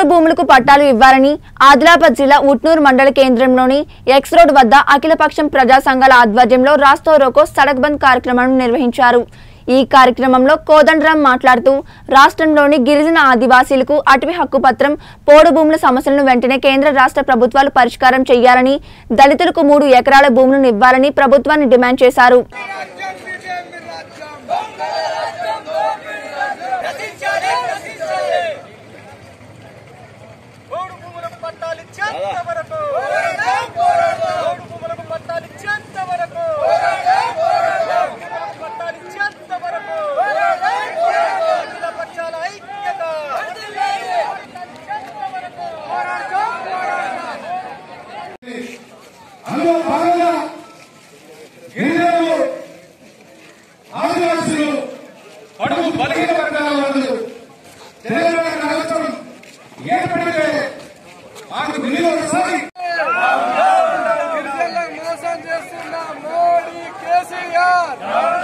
భూములకు పట్టాలు ఇవ్వాలని ఆదిలాబాద్ జిల్లా ఉట్నూరు మండల కేంద్రంలోని ఎక్స్ రోడ్ వద్ద అఖిలపక్షం ప్రజా సంఘాల ఆధ్వర్యంలో రాస్తో రోకో సడక్ బంద్ కార్యక్రమాన్ని నిర్వహించారు ఈ కార్యక్రమంలో కోదండరాం మాట్లాడుతూ రాష్ట్రంలోని గిరిజన ఆదివాసీలకు అటవీ హక్కు పత్రం పోడు భూముల సమస్యలను వెంటనే కేంద్ర రాష్ట్ర ప్రభుత్వాలు పరిష్కారం చేయాలని దళితులకు మూడు ఎకరాల భూములను ఇవ్వాలని ప్రభుత్వాన్ని డిమాండ్ చేశారు మూడు భూములకు పట్టాలు ఇచ్చేంత వరకు మూడు భూములకు పట్టాలు ఇచ్చేంత వరకు భూములకు పట్టాలు ఇచ్చేంత వరకు అఖిల పక్షాల ఐక్యత అందులో భాగంగా గిరిజనులు ఆదివాసులు అడుగు బలహీన వర్గాల వాళ్ళు తెలంగాణ రాష్ట్రం ఏర్పడితే మాకు నిధులు వస్తాయి గిరిజనులకు మోసం చేస్తున్న మోడీ కేసీఆర్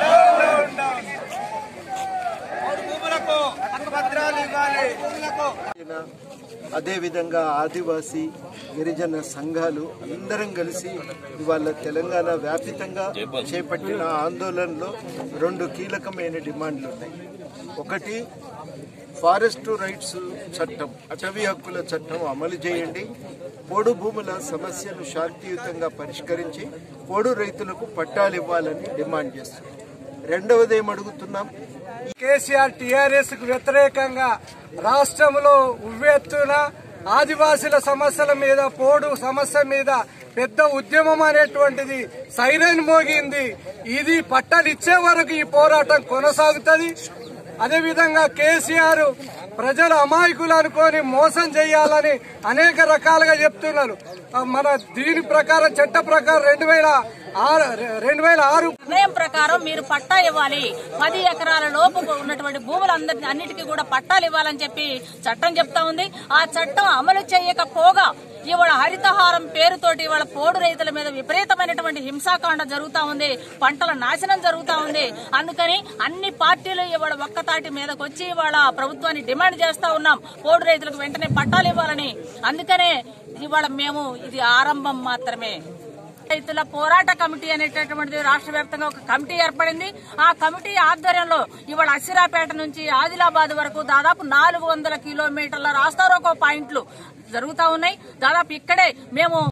భూములకు హక్కు పత్రాలు ఇవ్వాలి భూములకు అదేవిధంగా ఆదివాసీ గిరిజన సంఘాలు అందరం కలిసి ఇవాళ తెలంగాణ వ్యాపితంగా చేపట్టిన ఆందోళనలో రెండు కీలకమైన డిమాండ్లు ఉన్నాయి ఒకటి ఫారెస్ట్ రైట్స్ చట్టం అటవీ హక్కుల చట్టం అమలు చేయండి పోడు భూముల సమస్యను శాంతియుతంగా పరిష్కరించి పోడు రైతులకు పట్టాలు ఇవ్వాలని డిమాండ్ చేస్తుంది రెండవది ఏం అడుగుతున్నాం కేసీఆర్ టీఆర్ఎస్ కు వ్యతిరేకంగా రాష్ట్రంలో ఉవ్వెత్తున ఆదివాసుల సమస్యల మీద పోడు సమస్య మీద పెద్ద ఉద్యమం అనేటువంటిది సైరన్ మోగింది ఇది పట్టాలు ఇచ్చే వరకు ఈ పోరాటం కొనసాగుతుంది అదేవిధంగా కేసీఆర్ ప్రజల అమాయకులు అనుకొని మోసం చేయాలని అనేక రకాలుగా చెప్తున్నారు ఆ, మన దీని ప్రకారం చట్ట ప్రకారం రెండు వేల ఆరు రెండు వేల ఆరు నిర్ణయం ప్రకారం మీరు పట్టా ఇవ్వాలి పది ఎకరాల లోపు ఉన్నటువంటి భూములందరినీ అన్నిటికీ కూడా పట్టాలు ఇవ్వాలని చెప్పి చట్టం చెప్తా ఉంది ఆ చట్టం అమలు చేయకపోగా ఇవాళ హరితహారం పేరుతోటి ఇవాళ పోడు రైతుల మీద విపరీతమైనటువంటి హింసాకాండ జరుగుతా ఉంది పంటల నాశనం జరుగుతా ఉంది అందుకని అన్ని పార్టీలు ఇవాళ ఒక్కతాటి మీదకి వచ్చి ఇవాళ ప్రభుత్వాన్ని డిమాండ్ చేస్తా ఉన్నాం పోడు రైతులకు వెంటనే పట్టాలు ఇవ్వాలని అందుకనే ఇవాళ మేము ఇది ఆరంభం మాత్రమే రైతుల పోరాట కమిటీ అనేటటువంటిది రాష్ట్ర వ్యాప్తంగా ఒక కమిటీ ఏర్పడింది ఆ కమిటీ ఆధ్వర్యంలో ఇవాళ అసిరాపేట నుంచి ఆదిలాబాద్ వరకు దాదాపు నాలుగు వందల కిలోమీటర్ల రాస్తారోకో పాయింట్లు జరుగుతా ఉన్నాయి దాదాపు ఇక్కడే మేము